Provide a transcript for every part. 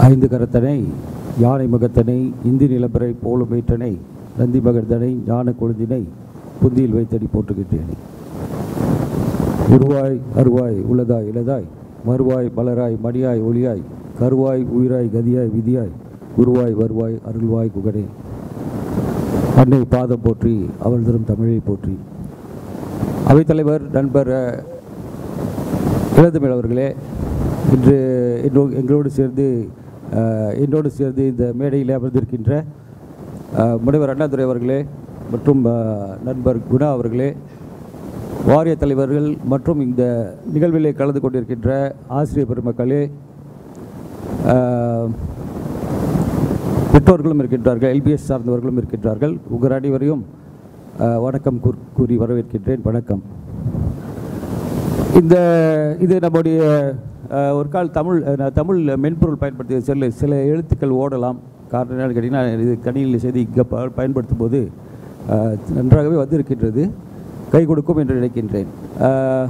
ஐந்து கரத்தனை யானை முகத்தனை இந்தி நிலப்பரை போலும் மீட்டனை நந்தி மகர்தனை ஞான கொழுந்தினை புந்தியில் வைத்தடி போட்டுகின்றேனே உருவாய் அருவாய் உள்ளதாய் இலதாய் மறுவாய் மலராய் மணியாய் ஒளியாய் கருவாய் உயிராய் கதியாய் விதியாய் குருவாய் வருவாய் அருள்வாய் குகனே அன்னை பாதம் போற்றி அவள் தரும் தமிழை போற்றி அவைத்தலைவர் நண்பர் அஹ், இளந்தமிழ் அவர்களே இன்று என்னோ எங்களோடு சேர்ந்து அஹ், என்னோடு சேர்ந்து இந்த மேடையில் அமர்ந்திருக்கின்ற அஹ், முனைவர் அண்ணாதுரை அவர்களே மற்றும் அஹ், நண்பர் குணா அவர்களே வாரிய தலைவர்கள் மற்றும் இந்த நிகழ்விலே கலந்து கொண்டிருக்கின்ற ஆசிரியர் பெருமக்களே அஹ், பெற்றோர்களும் இருக்கின்றார்கள் எல்பிஎஸ் சார்ந்தவர்களும் இருக்கின்றார்கள் உங்கள் அனைவரையும் அஹ், வணக்கம் கூர்- கூறி வரவேற்கின்றேன் வணக்கம் இந்த இது நம்முடைய அஹ், ஒரு கால் தமிழ் அஹ், நான் தமிழ் மென்பொருள் பயன்படுத்திய சில சில எழுத்துக்கள் ஓடலாம் காரணம் என்னன்னு கேட்டிங்கன்னா இது கணினியில் செய்து இங்கே ப பயன்படுத்தும் போது அஹ், நன்றாகவே வந்திருக்கின்றது கை கொடுக்கும் என்று நினைக்கின்றேன் அஹ்,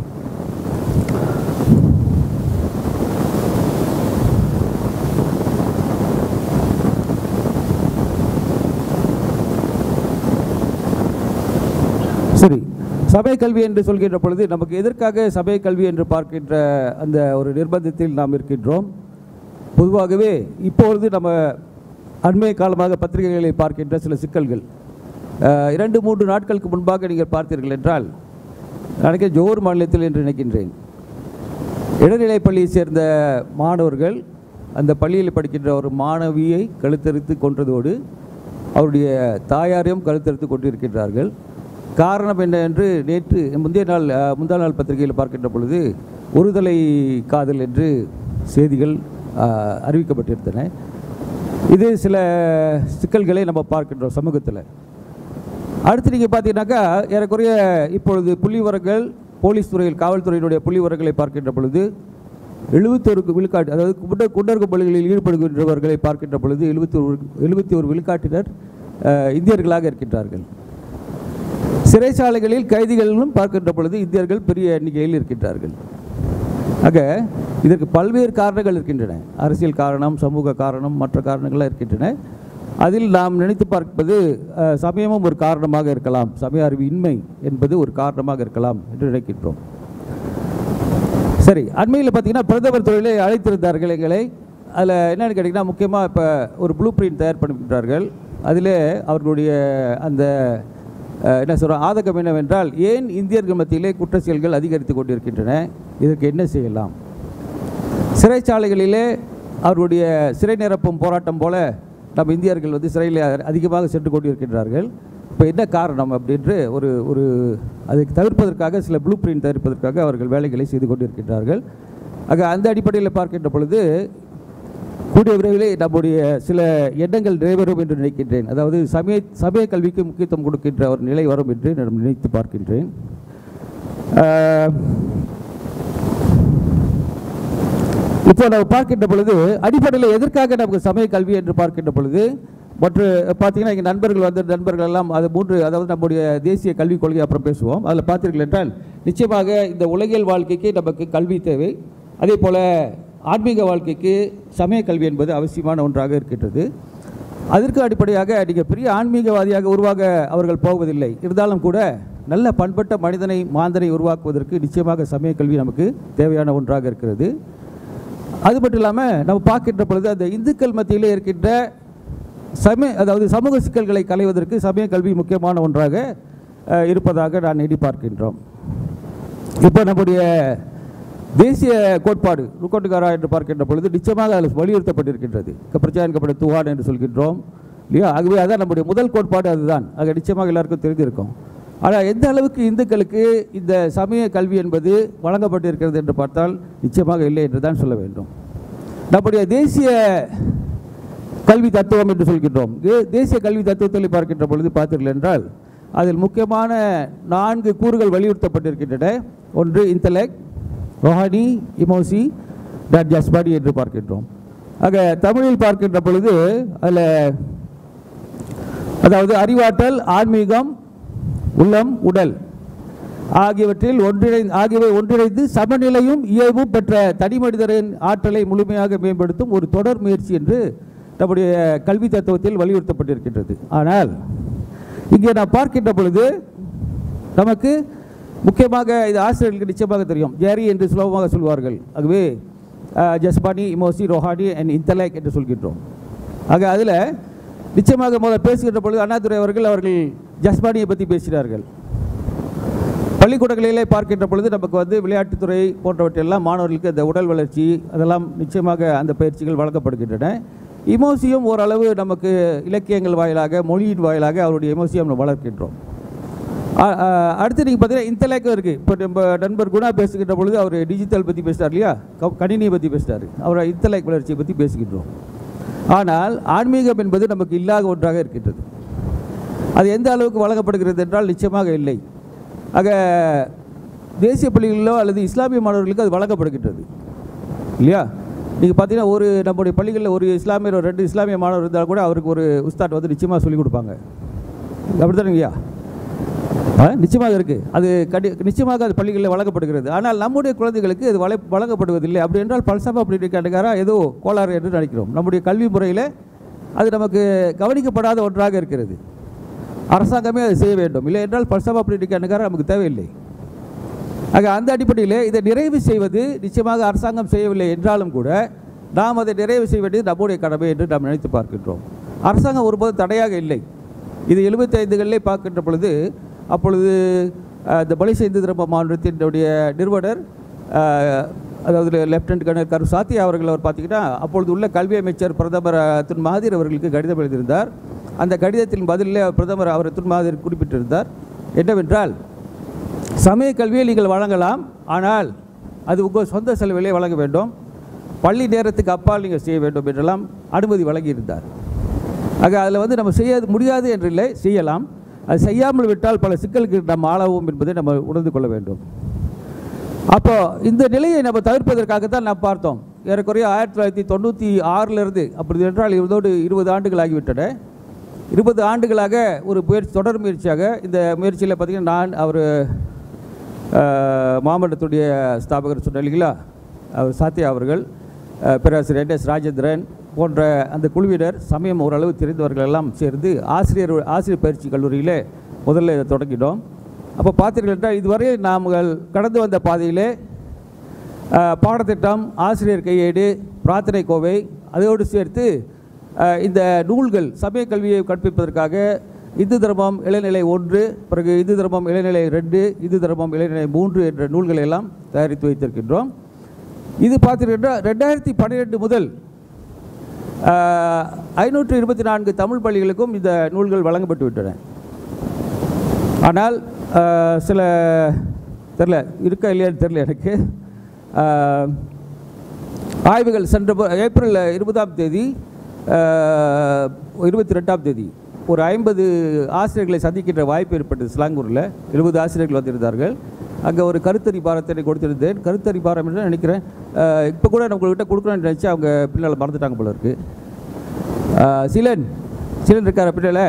சரி சபை கல்வி என்று சொல்கின்ற பொழுது நமக்கு எதற்காக சபை கல்வி என்று பார்க்கின்ற அந்த ஒரு நிர்பந்தத்தில் நாம் இருக்கின்றோம் பொதுவாகவே இப்பொழுது நம்ம அண்மை காலமாக பத்திரிகைகளை பார்க்கின்ற சில சிக்கல்கள் அஹ், இரண்டு மூன்று நாட்களுக்கு முன்பாக நீங்கள் பார்த்தீர்கள் என்றால் நினைக்க ஜோர் மாநிலத்தில் என்று நினைக்கின்றேன் இடைநிலைப் பள்ளியை சேர்ந்த மாணவர்கள் அந்த பள்ளியில் படிக்கின்ற ஒரு மாணவியை கழுத்தறுத்து கொன்றதோடு அவருடைய தாயாரையும் கழுத்தறுத்து கொண்டிருக்கின்றார்கள் காரணம் என்ன என்று நேற்று முந்தைய நாள் அஹ், முந்தா நாள் பத்திரிகையில் பார்க்கின்ற பொழுது ஒருதலை காதல் என்று செய்திகள் அஹ், அறிவிக்கப்பட்டிருந்தன இது சில சிக்கல்களை நம்ம பார்க்கின்றோம் சமூகத்தில் அடுத்து நீங்கள் பார்த்தீங்கன்னாக்கா ஏறக்குறைய இப்பொழுது புள்ளிவரங்கள் போலீஸ் துறையில் காவல்துறையினுடைய புள்ளிவரங்களை பார்க்கின்ற பொழுது எழுபத்தொரு விழுக்காட்டு அதாவது குண்டர் குண்டர்கு பள்ளிகளில் ஈடுபடுகின்றவர்களை பார்க்கின்ற பொழுது எழுபத்தி ஒரு எழுபத்தி ஒரு விழுக்காட்டினர் அஹ், இந்தியர்களாக இருக்கின்றார்கள் சிறைச்சாலைகளில் கைதிகளிலும் பார்க்கின்ற பொழுது இந்தியர்கள் பெரிய எண்ணிக்கையில் இருக்கின்றார்கள் ஆக இதற்கு பல்வேறு காரணங்கள் இருக்கின்றன அரசியல் காரணம் சமூக காரணம் மற்ற காரணங்கள்லாம் இருக்கின்றன அதில் நாம் நினைத்து பார்ப்பது அஹ், சமயமும் ஒரு காரணமாக இருக்கலாம் சமய அறிவு இன்மை என்பது ஒரு காரணமாக இருக்கலாம் என்று நினைக்கின்றோம் சரி அண்மையில் பார்த்தீங்கன்னா பிரதமர் துறையிலே அழைத்திருந்தார்கள் எங்களை அதில் என்னென்னு கேட்டிங்கன்னா முக்கியமாக இப்போ ஒரு ப்ளூ பிரிண்ட் தயார் பண்ணுகின்றார்கள் அதிலே அவர்களுடைய அந்த அஹ், என்ன சொல்கிறோம் ஆதகம் என்னவென்றால் ஏன் இந்தியர்கள் மத்தியிலே குற்ற செயல்கள் அதிகரித்து கொண்டிருக்கின்றன இதற்கு என்ன செய்யலாம் சிறைச்சாலைகளிலே அவர்களுடைய சிறை நிரப்பும் போராட்டம் போல நம்ம இந்தியர்கள் வந்து சிறையில் அதிகமாக சென்று கொண்டிருக்கின்றார்கள் இப்போ என்ன காரணம் அப்படின்று ஒரு ஒரு அதை தவிர்ப்பதற்காக சில ப்ளூ பிரிண்ட் தவிர்ப்பதற்காக அவர்கள் வேலைகளை செய்து கொண்டிருக்கின்றார்கள் ஆக அந்த அடிப்படையில் பார்க்கின்ற பொழுது கூடிய விரைவிலே நம்முடைய சில எண்ணங்கள் நிறைவேறும் என்று நினைக்கின்றேன் அதாவது சமய சமய கல்விக்கு முக்கியத்துவம் கொடுக்கின்ற ஒரு நிலை வரும் என்று நான் நினைத்து பார்க்கின்றேன் ஆஹ், இப்போ நம்ம பார்க்கின்ற பொழுது அடிப்படையில் எதற்காக நமக்கு சமய கல்வி என்று பார்க்கின்ற பொழுது மற்ற பார்த்தீங்கன்னா இங்கே நண்பர்கள் வந்து நண்பர்கள் எல்லாம் அது மூன்று அதாவது நம்முடைய தேசிய கல்விக் கொள்கை அப்புறம் பேசுவோம் அதில் பார்த்தீர்கள் என்றால் நிச்சயமாக இந்த உலகியல் வாழ்க்கைக்கு நமக்கு கல்வி தேவை அதே போல் ஆன்மீக வாழ்க்கைக்கு சமய கல்வி என்பது அவசியமான ஒன்றாக இருக்கின்றது அதற்கு அடிப்படையாக நீங்கள் பெரிய ஆன்மீகவாதியாக உருவாக அவர்கள் போவதில்லை இருந்தாலும் கூட நல்ல பண்பட்ட மனிதனை மாந்தனை உருவாக்குவதற்கு நிச்சயமாக சமய கல்வி நமக்கு தேவையான ஒன்றாக இருக்கிறது அது மட்டும் இல்லாமல் நம்ம பார்க்கின்ற பொழுது அந்த இந்துக்கள் மத்தியிலே இருக்கின்ற சமய அதாவது சமூக சிக்கல்களை களைவதற்கு சமய கல்வி முக்கியமான ஒன்றாக அஹ், இருப்பதாக நான் எண்ணி பார்க்கின்றோம் இப்போ நம்முடைய தேசிய கோட்பாடு ருக்கோட்டுக்காரா என்று பார்க்கின்ற பொழுது நிச்சயமாக அதில் வலியுறுத்தப்பட்டிருக்கின்றது பிரச்சாரிக்கப்பட்ட துவான் என்று சொல்கின்றோம் இல்லையா ஆகவே அதான் நம்முடைய முதல் கோட்பாடு அதுதான் ஆக நிச்சயமாக எல்லாருக்கும் தெரிந்திருக்கும் ஆனால் எந்த அளவுக்கு இந்துக்களுக்கு இந்த சமய கல்வி என்பது வழங்கப்பட்டிருக்கிறது என்று பார்த்தால் நிச்சயமாக இல்லை என்று தான் சொல்ல வேண்டும் நம்முடைய தேசிய கல்வி தத்துவம் என்று சொல்கின்றோம் தே- தேசிய கல்வி தத்துவத்தில் பார்க்கின்ற பொழுது பார்த்தீர்கள் என்றால் அதில் முக்கியமான நான்கு கூறுகள் வலியுறுத்தப்பட்டிருக்கின்றன ஒன்று இன்டலெக்ட் ரொஹானி இமோசி டாட் ஜஸ்பாடி என்று பார்க்கின்றோம் ஆக தமிழில் பார்க்கின்ற பொழுது அதில் அதாவது அறிவாற்றல் ஆன்மீகம் உள்ளம் உடல் ஆகியவற்றில் ஒன்றிணைந்து ஆகியவை ஒன்றிணைந்து சமநிலையும் இயல்பும் பெற்ற தனி மனிதரின் ஆற்றலை முழுமையாக மேம்படுத்தும் ஒரு தொடர் முயற்சி என்று நம்முடைய கல்வி தத்துவத்தில் வலியுறுத்தப்பட்டிருக்கின்றது ஆனால் இங்கே நான் பார்க்கின்ற பொழுது நமக்கு முக்கியமாக இது ஆசிரியர்களுக்கு நிச்சயமாக தெரியும் ஜேரி என்று சுலபமாக சொல்வார்கள் ஆகவே அஹ், ஜஸ்பானி இமோசி ரோஹானி அண்ட் இன்டலேக் என்று சொல்கின்றோம் ஆக அதில் நிச்சயமாக முதல்ல பேசுகின்ற பொழுது அண்ணாதுரை அவர்கள் அவர்கள் ஜஸ்பானியை பற்றி பேசினார்கள் பள்ளிக்கூடங்களிலே பார்க்கின்ற பொழுது நமக்கு வந்து விளையாட்டுத்துறை போன்றவற்றெல்லாம் மாணவர்களுக்கு அந்த உடல் வளர்ச்சி அதெல்லாம் நிச்சயமாக அந்த பயிற்சிகள் வழங்கப்படுகின்றன இமோசியம் ஓரளவு நமக்கு இலக்கியங்கள் வாயிலாக மொழியின் வாயிலாக அவருடைய இமோசியம் நம்ம வளர்க்கின்றோம் அ- அ- அடுத்து நீங்கள் பார்த்தீங்கன்னா இன்டலேக்கும் இருக்குது இப்போ நம்ம நண்பர் குணா பேசுகின்ற பொழுது அவர் டிஜிட்டல் பற்றி பேசுகிறார் இல்லையா க- கணினியை பற்றி பேசுகிறார் அவர் இன்டலேக் வளர்ச்சியை பற்றி பேசுகின்றோம் ஆனால் ஆன்மீகம் என்பது நமக்கு இல்லாத ஒன்றாக இருக்கின்றது அது எந்த அளவுக்கு வழங்கப்படுகிறது என்றால் நிச்சயமாக இல்லை ஆக தேசிய பள்ளிகளிலோ அல்லது இஸ்லாமிய மாணவர்களுக்கு அது வழங்கப்படுகின்றது இல்லையா நீங்கள் பார்த்தீங்கன்னா ஒரு நம்முடைய பள்ளிகளில் ஒரு இஸ்லாமியர் ஒரு ரெண்டு இஸ்லாமிய மாணவர் இருந்தால் கூட அவருக்கு ஒரு உஸ்தாட் வந்து நிச்சயமாக சொல்லிக் கொடுப்பாங்க அப்படித்தானுங்கய்யா ஆ நிச்சயமாக இருக்குது அது கடி நிச்சயமாக அது பள்ளிகளில் வழங்கப்படுகிறது ஆனால் நம்முடைய குழந்தைகளுக்கு அது வள வழங்கப்படுவதில்லை அப்படி என்றால் பல்சபா அப்படி கேட்டுக்காரா ஏதோ கோளாறு என்று நினைக்கிறோம் நம்முடைய கல்வி முறையில் அது நமக்கு கவனிக்கப்படாத ஒன்றாக இருக்கிறது அரசாங்கமே அதை செய்ய வேண்டும் இல்லை என்றால் பல்சபா அப்படி கேட்டுக்காரா நமக்கு தேவையில்லை ஆக அந்த அடிப்படையில் இதை நிறைவு செய்வது நிச்சயமாக அரசாங்கம் செய்யவில்லை என்றாலும் கூட நாம் அதை நிறைவு செய்ய வேண்டியது நம்முடைய கடமை என்று நாம் நினைத்து பார்க்கின்றோம் அரசாங்கம் ஒருபோது தடையாக இல்லை இது எழுபத்தைந்துகளிலே பார்க்கின்ற பொழுது அப்பொழுது அஹ், இந்த மலேசிய இந்து தர்ம மாநிலத்தினுடைய நிறுவனர் அஹ், அதாவது லெப்டினன்ட் கர்னல் கரு சாத்தியா அவர்கள் அவர் பார்த்தீங்கன்னா அப்பொழுது உள்ள கல்வி அமைச்சர் பிரதமர் அஹ், துன் மகாதீர் அவர்களுக்கு கடிதம் எழுதியிருந்தார் அந்த கடிதத்தின் பதிலில் பிரதமர் அவர் துன் மகாதீர் குறிப்பிட்டிருந்தார் என்னவென்றால் சமய கல்வியை நீங்கள் வழங்கலாம் ஆனால் அது உங்கள் சொந்த செலவிலே வழங்க வேண்டும் பள்ளி நேரத்துக்கு அப்பால் நீங்கள் செய்ய வேண்டும் என்றெல்லாம் அனுமதி வழங்கியிருந்தார் ஆக அதில் வந்து நம்ம செய்ய முடியாது என்று இல்லை செய்யலாம் அது செய்யாமல் விட்டால் பல சிக்கலுக்கு நம்ம ஆளாவோம் என்பதை நம்ம உணர்ந்து கொள்ள வேண்டும் அப்போ இந்த நிலையை நம்ம தவிர்ப்பதற்காகத்தான் நாம் பார்த்தோம் ஏறக்குறைய ஆயிரத்தி தொள்ளாயிரத்தி தொண்ணூற்றி ஆறிலிருந்து அப்படி என்றால் இதோடு இருபது ஆண்டுகள் ஆகிவிட்டன இருபது ஆண்டுகளாக ஒரு முயற்சி தொடர் முயற்சியாக இந்த முயற்சியில் பார்த்திங்கன்னா நான் அவர் மாமண்டத்துடைய ஸ்தாபகர் சொன்ன இல்லைங்களா அவர் சாத்தியா அவர்கள் அஹ், பேராசிரியர் என் எஸ் ராஜேந்திரன் போன்ற அந்த குழுவினர் சமயம் ஓரளவு தெரிந்தவர்கள் எல்லாம் சேர்ந்து ஆசிரியர் ஆசிரியர் பயிற்சி கல்லூரியில் முதல்ல இதை தொடங்கினோம் அப்போ பார்த்தீர்கள் என்றால் இதுவரை நாங்கள் கடந்து வந்த பாதையிலே அஹ், பாடத்திட்டம் ஆசிரியர் கையேடு பிரார்த்தனை கோவை அதோடு சேர்த்து அஹ், இந்த நூல்கள் சமய கல்வியை கற்பிப்பதற்காக இந்து தர்மம் இளைநிலை ஒன்று பிறகு இந்து தர்மம் இளைநிலை ரெண்டு இந்து தர்மம் இளைநிலை மூன்று என்ற நூல்களை எல்லாம் தயாரித்து வைத்திருக்கின்றோம் இது பார்த்தீங்கன்னா ரெண்டாயிரத்தி பன்னிரெண்டு முதல் ஐநூற்று இருபத்தி நான்கு தமிழ் பள்ளிகளுக்கும் இந்த நூல்கள் வழங்கப்பட்டு விட்டன ஆனால் அஹ், சில தெரில இருக்கா இல்லையான்னு தெரில எனக்கு அஹ், ஆய்வுகள் சென்ற ப- ஏப்ரல் இருபதாம் தேதி இருபத்தி ரெண்டாம் தேதி ஒரு ஐம்பது ஆசிரியர்களை சந்திக்கின்ற வாய்ப்பு ஏற்பட்டது சிலாங்கூரில் எழுபது ஆசிரியர்கள் வந்திருந்தார்கள் அங்கே ஒரு கருத்தறி பாரத்தை கொடுத்திருந்தேன் கருத்தறி பாரம் என்று நினைக்கிறேன் இப்போ கூட நான் உங்கள்கிட்ட கொடுக்கணும்னு நினச்சி அவங்க பின்னால் மறந்துட்டாங்க போல இருக்கு அஹ், சிலன் சிலன் இருக்கார பின்னால்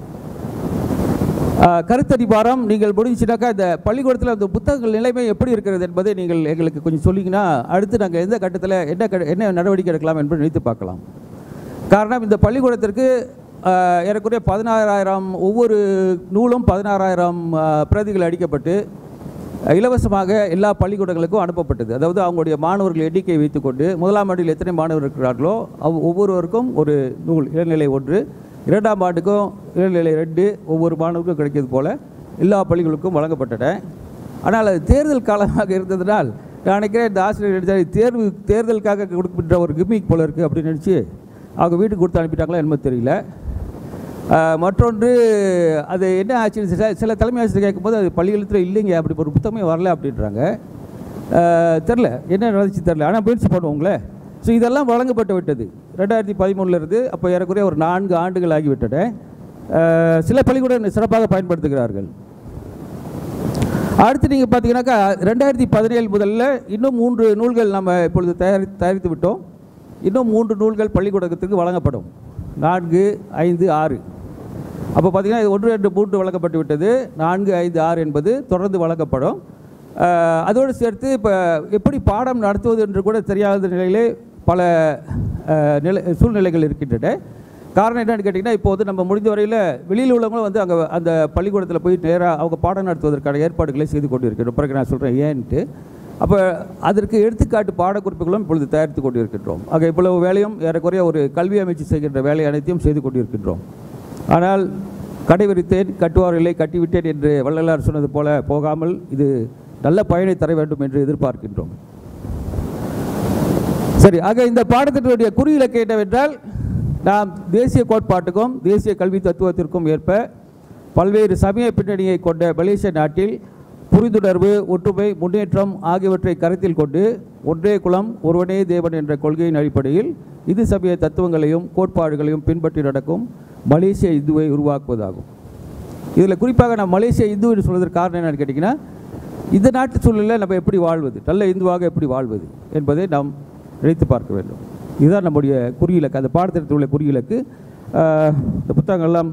ஆஹ் கருத்தடி பாரம் நீங்கள் முடிஞ்சுனாக்கா இந்த பள்ளிக்கூடத்தில் அந்த புத்தகங்கள் நிலைமை எப்படி இருக்கிறது என்பதை நீங்கள் எங்களுக்கு கொஞ்சம் சொன்னீங்கன்னா அடுத்து நாங்கள் எந்த கட்டத்தில் என்ன கட- என்ன நடவடிக்கை எடுக்கலாம் என்பதை நினைத்து பார்க்கலாம் காரணம் இந்த பள்ளிக்கூடத்திற்கு ஆஹ் ஏறக்குறைய பதினாறாயிரம் ஒவ்வொரு நூலும் பதினாறாயிரம் ஆஹ் பிரதிகள் அடிக்கப்பட்டு அஹ் இலவசமாக எல்லா பள்ளிக்கூடங்களுக்கும் அனுப்பப்பட்டது அதாவது அவங்களுடைய மாணவர்கள் எண்ணிக்கையை வைத்துக்கொண்டு முதலாம் ஆண்டில் எத்தனை மாணவர்கள் இருக்கிறார்களோ அவ் ஒவ்வொருவருக்கும் ஒரு நூல் இளநிலை ஒன்று இரண்டாம் ஆண்டுக்கும் இளநிலை ரெண்டு ஒவ்வொரு மாணவருக்கும் கிடைக்கிறது போல எல்லா பள்ளிகளுக்கும் வழங்கப்பட்டன ஆனால் அது தேர்தல் காலமாக இருந்ததினால் நான் நினைக்கிறேன் இந்த ஆசிரியர் நினைச்சாரு, தேர்வு தேர்தலுக்காக கொடுக்கின்ற ஒரு கிமிக் போல இருக்குது அப்படின்னு நினச்சி அவங்க வீட்டுக்கு கொடுத்து அனுப்பிட்டாங்களா என்னமோ தெரியல ஆஹ் மற்றொன்று அது என்ன ஆச்சுன்னு சில சில தலைமை ஆசிரியர் கேட்கும்போது அது பள்ளிகளத்தில் இல்லைங்க அப்படி ஒரு புத்தகமே வரல அப்படின்றாங்க ஆஹ் தெரில என்ன நடந்துச்சு தெரில ஆனால் முயற்சி பண்ணுவோங்களே ஸோ இதெல்லாம் வழங்கப்பட்டு விட்டது ரெண்டாயிரத்தி பதிமூணுலேருந்து அப்போ ஏறக்குறைய ஒரு நான்கு ஆண்டுகள் ஆகிவிட்டன ஆஹ் சில பள்ளிக்கூடம் சிறப்பாக பயன்படுத்துகிறார்கள் அடுத்து நீங்கள் பார்த்தீங்கன்னாக்கா ரெண்டாயிரத்தி பதினேழு முதல்ல இன்னும் மூன்று நூல்கள் நம்ம இப்பொழுது தயாரி தயாரித்து விட்டோம் இன்னும் மூன்று நூல்கள் பள்ளிக்கூடத்துக்கு வழங்கப்படும் நான்கு ஐந்து ஆறு அப்போ பார்த்தீங்கன்னா இது ஒன்று ரெண்டு மூன்று வழங்கப்பட்டு விட்டது நான்கு ஐந்து ஆறு என்பது தொடர்ந்து வழங்கப்படும் அஹ், அதோடு சேர்த்து இப்போ எப்படி பாடம் நடத்துவது என்று கூட தெரியாத நிலையிலே பல அஹ், நிலை சூழ்நிலைகள் இருக்கின்றன காரணம் என்னன்னு கேட்டிங்கன்னா இப்போ வந்து நம்ம முடிந்த வரையில் வெளியில் உள்ளவங்களும் வந்து அங்கே அந்த பள்ளிக்கூடத்தில் போய் நேராக அவங்க பாடம் நடத்துவதற்கான ஏற்பாடுகளை செய்து கொண்டு இருக்கிறோம் பிறகு நான் சொல்கிறேன் ஏன்ட்டு அப்போ அதற்கு எடுத்துக்காட்டு பாடக்குறிப்புகளும் இப்பொழுது தயாரித்து கொண்டிருக்கின்றோம் ஆக இவ்வளவு வேலையும் ஏறக்குறைய ஒரு கல்வி அமைச்சு செய்கின்ற வேலை அனைத்தையும் செய்து கொண்டிருக்கின்றோம் ஆனால் கடை விரித்தேன் கட்டுவார் இல்லை கட்டிவிட்டேன் என்று வள்ளலார் சொன்னது போல போகாமல் இது நல்ல பயனை தர வேண்டும் என்று எதிர்பார்க்கின்றோம் சரி ஆக இந்த பாடத்திட்டத்துடைய குறியிலக்கு என்னவென்றால் நாம் தேசிய கோட்பாட்டுக்கும் தேசிய கல்வி தத்துவத்திற்கும் ஏற்ப பல்வேறு சமய பின்னணியை கொண்ட மலேசிய நாட்டில் புரிந்துணர்வு ஒற்றுமை முன்னேற்றம் ஆகியவற்றை கருத்தில் கொண்டு ஒன்றே குலம் ஒருவனே தேவன் என்ற கொள்கையின் அடிப்படையில் இது சமய தத்துவங்களையும் கோட்பாடுகளையும் பின்பற்றி நடக்கும் மலேசிய இந்துவை உருவாக்குவதாகும் இதில் குறிப்பாக நான் மலேசிய இந்து என்று சொல்வதற்கு காரணம் என்னன்னு கேட்டிங்கன்னா இந்த நாட்டு சூழலில் நம்ம எப்படி வாழ்வது நல்ல இந்துவாக எப்படி வாழ்வது என்பதை நாம் நினைத்து பார்க்க வேண்டும் இதுதான் நம்முடைய குறியிலக்கு அந்த பாடத்திட்டத்தில் உள்ள குறியிலக்கு ஆஹ், இந்த புத்தகங்கள்லாம்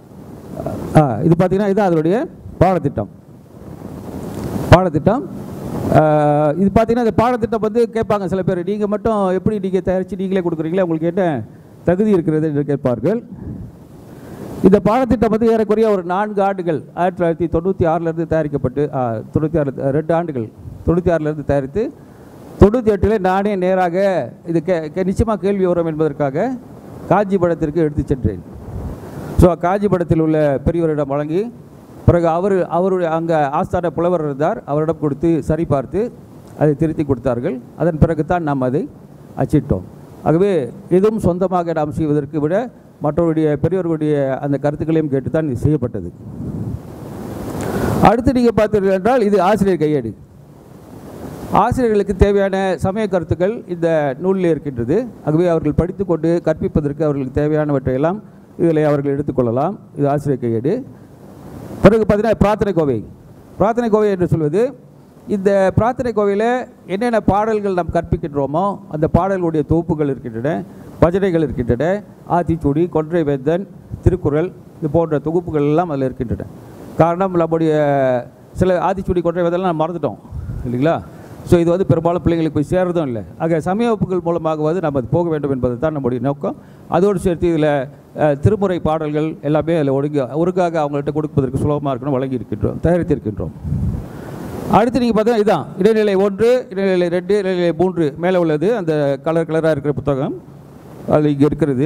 ஆ, இது பார்த்தீங்கன்னா இதுதான் அதனுடைய பாடத்திட்டம் பாடத்திட்டம் ஆஹ், இது பார்த்தீங்கன்னா இந்த பாடத்திட்டம் வந்து கேட்பாங்க சில பேர் நீங்கள் மட்டும் எப்படி நீங்கள் தயாரித்து நீங்களே கொடுக்குறீங்களா உங்களுக்கு என்ன தகுதி இருக்கிறது என்று கேட்பார்கள் இந்த பாடத்திட்டம் வந்து ஏறக்குறைய ஒரு நான்கு ஆண்டுகள் ஆயிரத்தி தொள்ளாயிரத்தி தொண்ணூற்றி ஆறிலிருந்து தயாரிக்கப்பட்டு ஆ, தொண்ணூற்றி ஆறு ரெண்டு ஆண்டுகள் தொண்ணூற்றி ஆறிலிருந்து தயாரித்து தொண்ணூற்றி எட்டில் நானே நேராக இது கே கே- நிச்சயமாக கேள்வி வரும் என்பதற்காக காஞ்சிபுரத்திற்கு எடுத்து சென்றேன் ஸோ காஞ்சிபுரத்தில் உள்ள பெரியவரிடம் வழங்கி பிறகு அவர் அவருடைய அங்கே ஆஸ்தான புலவர் இருந்தார் அவரிடம் கொடுத்து சரி பார்த்து அதை திருத்தி கொடுத்தார்கள் அதன் பிறகு தான் நாம் அதை அச்சிட்டோம் ஆகவே எதுவும் சொந்தமாக நாம் செய்வதற்கு விட மற்றவருடைய பெரியவர்களுடைய அந்த கருத்துக்களையும் கேட்டு தான் இது செய்யப்பட்டது அடுத்து நீங்கள் பார்த்தீர்கள் என்றால் இது ஆசிரியர் கையேடு ஆசிரியர்களுக்கு தேவையான சமய கருத்துக்கள் இந்த நூலில் இருக்கின்றது ஆகவே அவர்கள் படித்துக்கொண்டு கற்பிப்பதற்கு அவர்களுக்கு தேவையானவற்றையெல்லாம் இதில் அவர்கள் எடுத்துக்கொள்ளலாம் இது ஆசிரியர் கையேடு பிறகு பார்த்தீங்கன்னா பிரார்த்தனை கோவை பிரார்த்தனை கோவை என்று சொல்வது இந்த பிரார்த்தனை கோவையில் என்னென்ன பாடல்கள் நாம் கற்பிக்கின்றோமோ அந்த பாடல்களுடைய தொகுப்புகள் இருக்கின்றன பஜனைகள் இருக்கின்றன ஆத்திச்சூடி கொன்றை வேந்தன் திருக்குறள் இது போன்ற தொகுப்புகள் எல்லாம் அதில் இருக்கின்றன காரணம் நம்முடைய சில ஆத்திச்சூடி கொன்றை வேந்தெல்லாம் நம்ம மறந்துட்டோம் இல்லைங்களா ஸோ இது வந்து பெரும்பாலும் பிள்ளைங்களுக்கு போய் சேர்றதும் இல்லை ஆக சமய வகுப்புகள் மூலமாகவது நம்ம அது போக வேண்டும் என்பது தான் நம்முடைய நோக்கம் அதோடு சேர்த்து இதில் திருமுறை பாடல்கள் எல்லாமே அதில் ஒழுங்கு ஒருக்காக அவங்கள்ட்ட கொடுப்பதற்கு சுலபமாக இருக்கணும் வழங்கி இருக்கின்றோம் தயாரித்திருக்கின்றோம் அடுத்து நீங்கள் பார்த்தா இதான் இடைநிலை ஒன்று இடைநிலை ரெண்டு இடைநிலை மூன்று மேலே உள்ளது அந்த கலர் கலராக இருக்கிற புத்தகம் அது இங்கே இருக்கிறது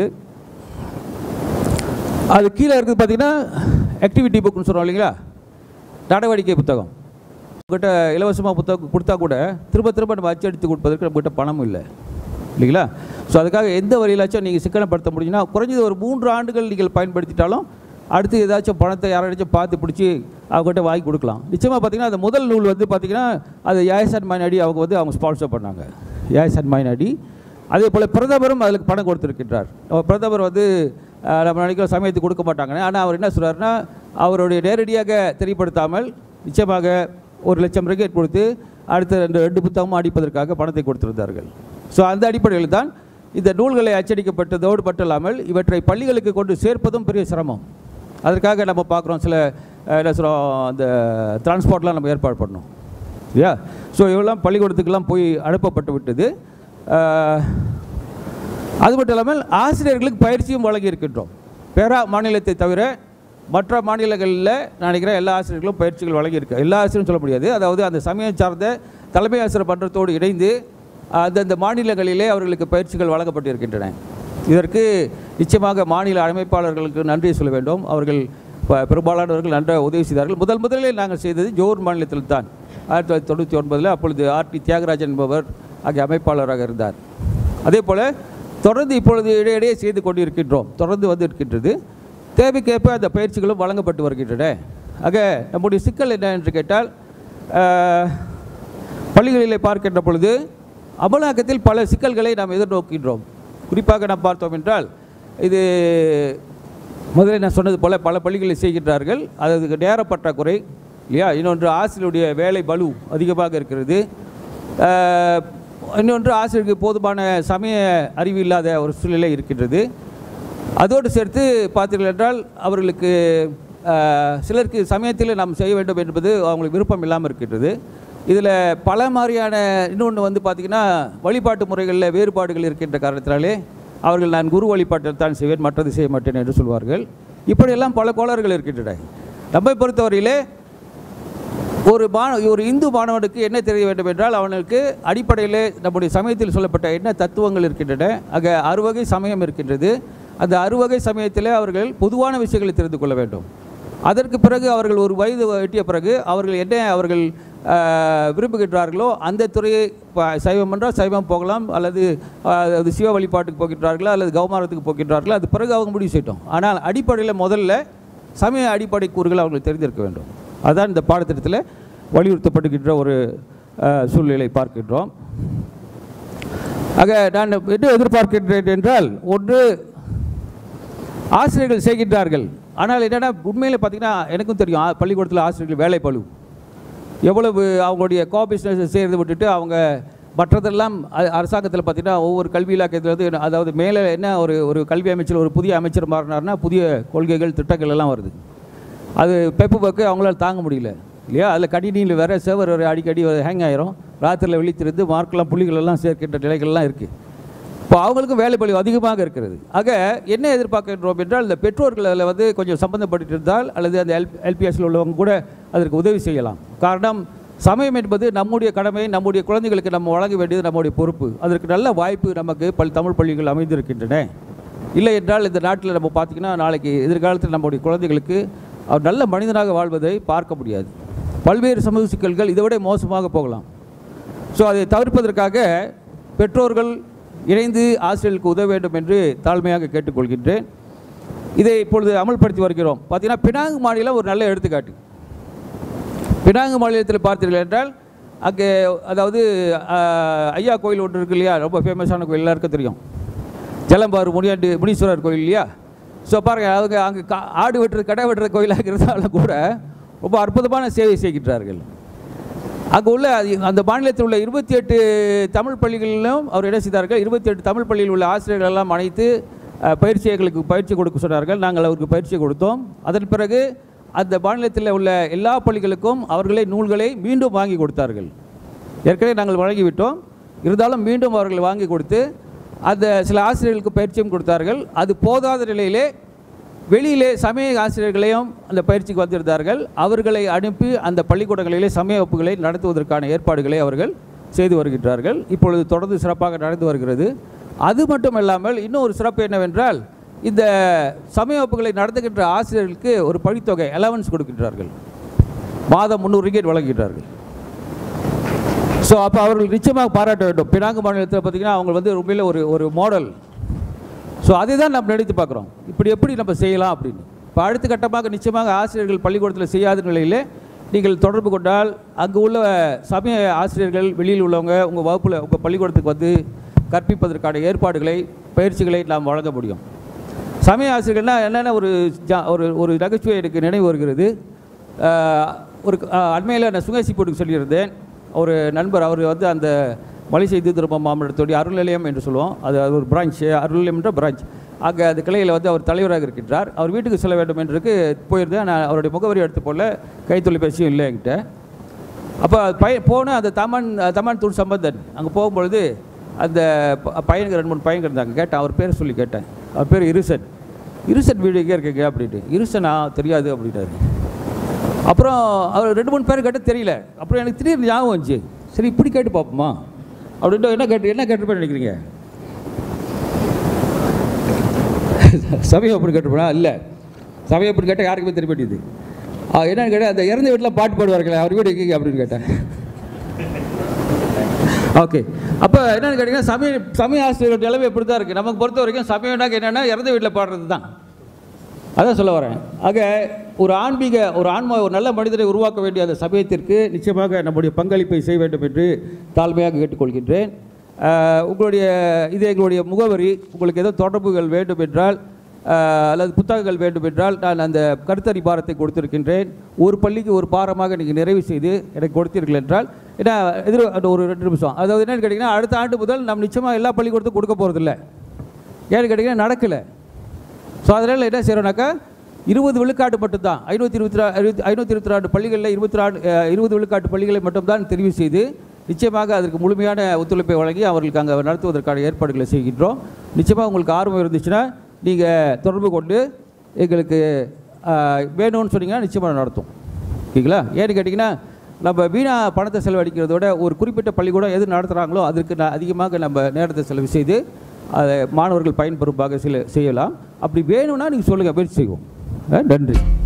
அது கீழே இருக்குது பார்த்தீங்கன்னா ஆக்டிவிட்டி புக்னு சொல்கிறோம் இல்லைங்களா நடவடிக்கை புத்தகம் உங்கள்கிட்ட இலவசமாக புத்தகம் கொடுத்தா கூட திரும்ப திரும்ப நம்ம அச்சடித்து கொடுப்பதற்கு நம்மகிட்ட பணம் இல்லை இல்லைங்களா ஸோ அதுக்காக எந்த வழியிலாச்சும் நீங்கள் சிக்கனப்படுத்த முடியும்னா குறைஞ்சது ஒரு மூன்று ஆண்டுகள் நீங்கள் பயன்படுத்திட்டாலும் அடுத்து ஏதாச்சும் பணத்தை யாராச்சும் பார்த்து பிடிச்சி அவங்ககிட்ட வாங்கி கொடுக்கலாம் நிச்சயமாக பார்த்தீங்கன்னா அந்த முதல் நூல் வந்து பார்த்தீங்கன்னா அது யாயசன் மைனாடி அவங்க வந்து அவங்க ஸ்பான்சர் பண்ணாங்க யாயசன் மைனாடி அதே போல் பிரதமரும் அதுக்கு பணம் கொடுத்துருக்கின்றார் நம்ம பிரதமர் வந்து அஹ், நம்ம நினைக்கிற சமயத்துக்கு கொடுக்க மாட்டாங்க ஆனால் அவர் என்ன சொல்கிறாருன்னா அவருடைய நேரடியாக தெரியப்படுத்தாமல் நிச்சயமாக ஒரு லட்சம் ரிக்கெட் கொடுத்து அடுத்த ரெண்டு ரெண்டு புத்தகமும் அடிப்பதற்காக பணத்தை கொடுத்திருந்தார்கள் ஸோ அந்த அடிப்படையில் தான் இந்த நூல்களை அச்சடிக்கப்பட்டதோடு மட்டும் இல்லாமல் இவற்றை பள்ளிகளுக்கு கொண்டு சேர்ப்பதும் பெரிய சிரமம் அதற்காக நம்ம பார்க்குறோம் சில அஹ், என்ன சொல்கிறோம் அந்த டிரான்ஸ்போர்ட்லாம் நம்ம ஏற்பாடு பண்ணோம் இல்லையா ஸோ இவெல்லாம் பள்ளிக்கூடத்துக்கெல்லாம் போய் அனுப்பப்பட்டு விட்டது அஹ், அது மட்டும் இல்லாமல் ஆசிரியர்களுக்கு பயிற்சியும் வழங்கி இருக்கின்றோம் பேரா மாநிலத்தை தவிர மற்ற மாநிலங்களில் நான் நினைக்கிறேன் எல்லா ஆசிரியர்களும் பயிற்சிகள் வழங்கியிருக்கு எல்லா ஆசிரியரும் சொல்ல முடியாது அதாவது அந்த சமயம் சார்ந்த தலைமை ஆசிரியர் மன்றத்தோடு இணைந்து அந்தந்த மாநிலங்களிலே அவர்களுக்கு பயிற்சிகள் வழங்கப்பட்டிருக்கின்றன இதற்கு நிச்சயமாக மாநில அமைப்பாளர்களுக்கு நன்றி சொல்ல வேண்டும் அவர்கள் ப- பெரும்பாலானவர்கள் நன்றாக உதவி செய்தார்கள் முதல் முதலில் நாங்கள் செய்தது ஜோர் மாநிலத்தில் தான் ஆயிரத்தி தொள்ளாயிரத்தி தொண்ணூற்றி ஒன்பதில் அப்பொழுது ஆர்டி தியாகராஜன் என்பவர் அங்கே அமைப்பாளராக இருந்தார் அதே போல் தொடர்ந்து இப்பொழுது இடையிடையே செய்து கொண்டிருக்கின்றோம் தொடர்ந்து வந்து இருக்கின்றது தேவைக்கேற்ப அந்த பயிற்சிகளும் வழங்கப்பட்டு வருகின்றன ஆக நம்முடைய சிக்கல் என்ன என்று கேட்டால் ஆஹ், பள்ளிகளிலே பார்க்கின்ற பொழுது அமலாக்கத்தில் பல சிக்கல்களை நாம் எதிர்நோக்கின்றோம் குறிப்பாக நாம் பார்த்தோம் என்றால் இது முதலில் நான் சொன்னது போல பல பள்ளிகளில் செய்கின்றார்கள் அது அதுக்கு நேர பற்றாக்குறை இல்லையா இன்னொன்று ஆசிரியருடைய வேலை பளு அதிகமாக இருக்கிறது ஆஹ், இன்னொன்று ஆசிரியருக்கு போதுமான சமய அறிவு இல்லாத ஒரு சூழ்நிலை இருக்கின்றது அதோடு சேர்த்து பார்த்தீர்கள் என்றால் அவர்களுக்கு அஹ், சிலருக்கு சமயத்தில் நாம் செய்ய வேண்டும் என்பது அவங்களுக்கு விருப்பம் இல்லாமல் இருக்கின்றது இதில் பல மாதிரியான இன்னொன்று வந்து பார்த்திங்கன்னா வழிபாட்டு முறைகளில் வேறுபாடுகள் இருக்கின்ற காரணத்தினாலே அவர்கள் நான் குரு வழிபாட்டில் தான் செய்வேன் மற்றது செய்ய மாட்டேன் என்று சொல்வார்கள் இப்படியெல்லாம் பல கோளாறுகள் இருக்கின்றன நம்மை பொறுத்தவரையிலே ஒரு மாண ஒரு இந்து மாணவனுக்கு என்ன தெரிய வேண்டும் என்றால் அவனுக்கு அடிப்படையிலே நம்முடைய சமயத்தில் சொல்லப்பட்ட என்ன தத்துவங்கள் இருக்கின்றன ஆக அறுவகை சமயம் இருக்கின்றது அந்த அறுவகை சமயத்திலே அவர்கள் பொதுவான விஷயங்களை தெரிந்து கொள்ள வேண்டும் அதற்கு பிறகு அவர்கள் ஒரு வயது எட்டிய பிறகு அவர்கள் என்ன அவர்கள் ஆஹ், விரும்புகின்றார்களோ அந்த துறையை ப- சைவம் என்றால் சைவம் போகலாம் அல்லது ஆஹ், அது சிவ வழிபாட்டுக்கு போகின்றார்களா அல்லது கௌமாரத்துக்கு போகின்றார்களா அது பிறகு அவங்க முடிவு செய்யட்டும் ஆனால் அடிப்படையில் முதல்ல சமய அடிப்படை கூறுகள் அவர்கள் தெரிந்திருக்க வேண்டும் அதுதான் இந்த பாடத்திட்டத்தில் வலியுறுத்தப்படுகின்ற ஒரு அஹ், சூழ்நிலை பார்க்கின்றோம் ஆக நான் என்ன எதிர்பார்க்கின்றேன் என்றால் ஒன்று ஆசிரியர்கள் செய்கின்றார்கள் ஆனால் என்னென்னா உண்மையில் பார்த்தீங்கன்னா எனக்கும் தெரியும் ஆ- பள்ளிக்கூடத்தில் ஆசிரியர்கள் வேலை பளு எவ்வளவு அவங்களுடைய கோ பிஸ்னஸ் செய்கிறத விட்டுட்டு அவங்க மற்றதெல்லாம் அ- அரசாங்கத்தில் பார்த்தீங்கன்னா ஒவ்வொரு கல்வி இலாக்கத்தில் வந்து என்ன- அதாவது மேலே என்ன ஒரு ஒரு கல்வி அமைச்சர் ஒரு புதிய அமைச்சர் மாறினார்னா புதிய கொள்கைகள் திட்டங்கள் எல்லாம் வருது அது பெப்பு பக்கு அவங்களால தாங்க முடியல இல்லையா அதில் கணினியில் வேற சேவர் வேறு அடிக்கடி ஹேங் ஆயிரும் ராத்திரியில் விழித்திருந்து மார்க்கெல்லாம் புள்ளிகள் எல்லாம் சேர்க்கின்ற நிலைகள்லாம் இருக்குது இப்போ அவங்களுக்கும் வேலை பளு அதிகமாக இருக்கிறது ஆக என்ன எதிர்பார்க்கின்றோம் என்றால் இந்த பெற்றோர்கள் அதில் வந்து கொஞ்சம் சம்பந்தப்பட்டு இருந்தால் அல்லது அந்த எல் எல்பிஎஸ்ல உள்ளவங்க கூட அதற்கு உதவி செய்யலாம் காரணம் சமயம் என்பது நம்முடைய கடமை நம்முடைய குழந்தைகளுக்கு நம்ம வழங்க வேண்டியது நம்முடைய பொறுப்பு அதற்கு நல்ல வாய்ப்பு நமக்கு பல் தமிழ் பள்ளிகள் அமைந்திருக்கின்றன இல்லை என்றால் இந்த நாட்டில் நம்ம பார்த்திங்கன்னா நாளைக்கு எதிர்காலத்தில் நம்முடைய குழந்தைகளுக்கு அவர் நல்ல மனிதனாக வாழ்வதை பார்க்க முடியாது பல்வேறு சமூக சிக்கல்கள் இதை விட மோசமாக போகலாம் ஸோ அதை தவிர்ப்பதற்காக பெற்றோர்கள் இணைந்து ஆசிரியர்களுக்கு உதவ வேண்டும் என்று தாழ்மையாக கேட்டுக்கொள்கின்றேன் இதை இப்பொழுது அமல்படுத்தி வருகிறோம் பார்த்தீங்கன்னா பினாங்கு மாநிலம் ஒரு நல்ல எடுத்துக்காட்டு பினாங்கு மாநிலத்தில் பார்த்தீர்கள் என்றால் அங்கே அதாவது ஆஹ், ஐயா கோயில் ஒன்று இருக்கு இல்லையா ரொம்ப ஃபேமஸான கோயில் எல்லாருக்கும் தெரியும் ஜலம்பாறு முனியாண்டி முனீஸ்வரர் கோயில் இல்லையா ஸோ பாருங்க அவங்க அங்கே கா- ஆடு வெட்டுறது கடை வெட்டுற கோயிலாக இருந்தாலும் கூட ரொம்ப அற்புதமான சேவை செய்கின்றார்கள் அங்கே உள்ள அது- அந்த மாநிலத்தில் உள்ள இருபத்தி எட்டு தமிழ் பள்ளிகளிலும் அவர் என்ன செய்தார்கள் இருபத்தி எட்டு தமிழ் பள்ளியில் உள்ள ஆசிரியர்கள் எல்லாம் அழைத்து அஹ், பயிற்சி எங்களுக்கு பயிற்சி கொடுக்க சொன்னார்கள் நாங்கள் அவருக்கு பயிற்சி கொடுத்தோம் அதன் பிறகு அந்த மாநிலத்தில் உள்ள எல்லா பள்ளிகளுக்கும் அவர்களே நூல்களை மீண்டும் வாங்கி கொடுத்தார்கள் ஏற்கனவே நாங்கள் வழங்கிவிட்டோம் இருந்தாலும் மீண்டும் அவர்கள் வாங்கி கொடுத்து அந்த சில ஆசிரியர்களுக்கு பயிற்சியும் கொடுத்தார்கள் அது போதாத நிலையிலே வெளியிலே சமய ஆசிரியர்களையும் அந்த பயிற்சிக்கு வந்திருந்தார்கள் அவர்களை அனுப்பி அந்த பள்ளிக்கூடங்களிலே சமய வகுப்புகளை நடத்துவதற்கான ஏற்பாடுகளை அவர்கள் செய்து வருகின்றார்கள் இப்பொழுது தொடர்ந்து சிறப்பாக நடந்து வருகிறது அது மட்டும் இல்லாமல் இன்னும் ஒரு சிறப்பு என்னவென்றால் இந்த சமய வகுப்புகளை நடத்துகின்ற ஆசிரியர்களுக்கு ஒரு பழித்தொகை அலவன்ஸ் கொடுக்கின்றார்கள் மாதம் முந்நூறு ரிங்கெட் வழங்குகின்றார்கள் ஸோ அப்போ அவர்கள் நிச்சயமாக பாராட்ட வேண்டும் பினாங்கு மாநிலத்தில் பார்த்தீங்கன்னா அவங்க வந்து உண்மையில் ஒரு ஒரு மாடல் ஸோ அதை தான் நம்ம நினைத்து பார்க்குறோம் இப்படி எப்படி நம்ம செய்யலாம் அப்படின்னு இப்போ அடுத்த கட்டமாக நிச்சயமாக ஆசிரியர்கள் பள்ளிக்கூடத்தில் செய்யாத நிலையில் நீங்கள் தொடர்பு கொண்டால் அங்கு உள்ள சமய ஆசிரியர்கள் வெளியில் உள்ளவங்க உங்கள் வகுப்பில் உங்கள் பள்ளிக்கூடத்துக்கு வந்து கற்பிப்பதற்கான ஏற்பாடுகளை பயிற்சிகளை நாம் வழங்க முடியும் சமய ஆசிரியர்கள்னா என்னென்ன ஒரு ஜா- ஒரு ஒரு நகைச்சுவை எனக்கு நினைவு வருகிறது ஆஹ், ஒரு அண்மையில் நான் சுங்கேசிப்பூட்டுக்கு சொல்லியிருந்தேன் ஒரு நண்பர் அவர் வந்து அந்த மலை செய்து திரும்ப மாவட்டத்துடைய அருள் நிலையம் என்று சொல்லுவோம் அது அது ஒரு பிரான்ச் அருள் நிலையம் என்ற பிரான்ச் அங்கே அந்த கிளையில் வந்து அவர் தலைவராக இருக்கின்றார் அவர் வீட்டுக்கு செல்ல வேண்டும் என்று போயிருந்தேன் நான் அவருடைய முகவரி எடுத்து போல கைத்தொலைபேசியும் இல்லை என்கிட்ட அப்போ பைய போன அந்த தமன் தமன் தூள் சம்பந்தன் அங்கே போகும்பொழுது அந்த ப- பையனுக்கு ரெண்டு மூணு பையன் இருந்தாங்க கேட்டேன் அவர் பேர் சொல்லி கேட்டேன் அவர் பேர் இருசன் இருசன் வீடு எங்கே இருக்கீங்க அப்படின்ட்டு இருசனா தெரியாது அப்படின்னாரு அப்புறம் அவர் ரெண்டு மூணு பேர் கேட்டால் தெரியல அப்புறம் எனக்கு திடீர்னு ஞாபகம் வந்துச்சு சரி இப்படி கேட்டு பார்ப்போமா அப்படின்ட்டு என்ன கேட்டு என்ன கேட்டுப்பேன் நினைக்கிறீங்க சமயம் அப்படி கேட்டுப்பா இல்லை சமயம் அப்படி கேட்டால் யாருக்குமே தெரிய மாட்டேங்குது ஆ, என்னன்னு கேட்டால் அந்த இறந்த வீட்டில் பாட்டு பாடுவார்களே அவர் வீடு எங்கேங்க அப்படின்னு கேட்டேன் ஓகே அப்போ என்னன்னு கேட்டிங்கன்னா சமய சமய ஆசிரியர்கள் நிலைமை இப்படி தான் இருக்குது நமக்கு பொறுத்த வரைக்கும் சமயம்னாக்க என்னென்னா இறந்த வீட்டில் பாடுறது தான் அதான் சொல்ல வரேன் ஆக ஒரு ஆன்மீக ஒரு ஆன்மா ஒரு நல்ல மனிதரை உருவாக்க வேண்டிய அந்த சமயத்திற்கு நிச்சயமாக நம்முடைய பங்களிப்பை செய்ய வேண்டும் என்று தாழ்மையாக கேட்டுக்கொள்கின்றேன் ஆஹ், உங்களுடைய இது எங்களுடைய முகவரி உங்களுக்கு ஏதோ தொடர்புகள் வேண்டும் என்றால் ஆஹ், அல்லது புத்தகங்கள் வேண்டும் என்றால் நான் அந்த கருத்தறி பாரத்தை கொடுத்திருக்கின்றேன் ஒரு பள்ளிக்கு ஒரு பாரமாக நீங்கள் நிறைவு செய்து எனக்கு கொடுத்தீர்கள் என்றால் ஏன்னா எதிர் அந்த ஒரு ரெண்டு நிமிஷம் அதாவது என்னன்னு கேட்டிங்கன்னா அடுத்த ஆண்டு முதல் நம்ம நிச்சயமாக எல்லா பள்ளிக்கூடத்துக்கும் கொடுக்க போகிறதில்ல ஏன்னு கேட்டிங்கன்னா நடக்கலை ஸோ அதனால் என்ன செய்கிறோம்னாக்கா இருபது விழுக்காடு மட்டும்தான் ஐநூற்றி இருபத்தி ஐநூற்றி இருபத்தி ரெண்டு பள்ளிகளில் இருபத்தி நாலு இருபது விழுக்காட்டு பள்ளிகளை மட்டும்தான் தெரிவு செய்து நிச்சயமாக அதற்கு முழுமையான ஒத்துழைப்பை வழங்கி அவர்களுக்கு அங்கே நடத்துவதற்கான ஏற்பாடுகளை செய்கின்றோம் நிச்சயமாக உங்களுக்கு ஆர்வம் இருந்துச்சுன்னா நீங்கள் தொடர்பு கொண்டு எங்களுக்கு ஆஹ், வேணும்னு சொன்னீங்கன்னா நிச்சயமாக நடத்தும் ஓகேங்களா ஏன்னு கேட்டிங்கன்னா நம்ம வீணா பணத்தை செலவழிக்கிறத விட ஒரு குறிப்பிட்ட பள்ளிக்கூடம் எது நடத்துகிறாங்களோ அதற்கு ந- அதிகமாக நம்ம நேரத்தை செலவு செய்து அதை மாணவர்கள் பயன்பெறும்பாக சில செய்யலாம் அப்படி வேணும்னா நீங்கள் சொல்லுங்கள் முயற்சி செய்வோம் அஹ், நன்றி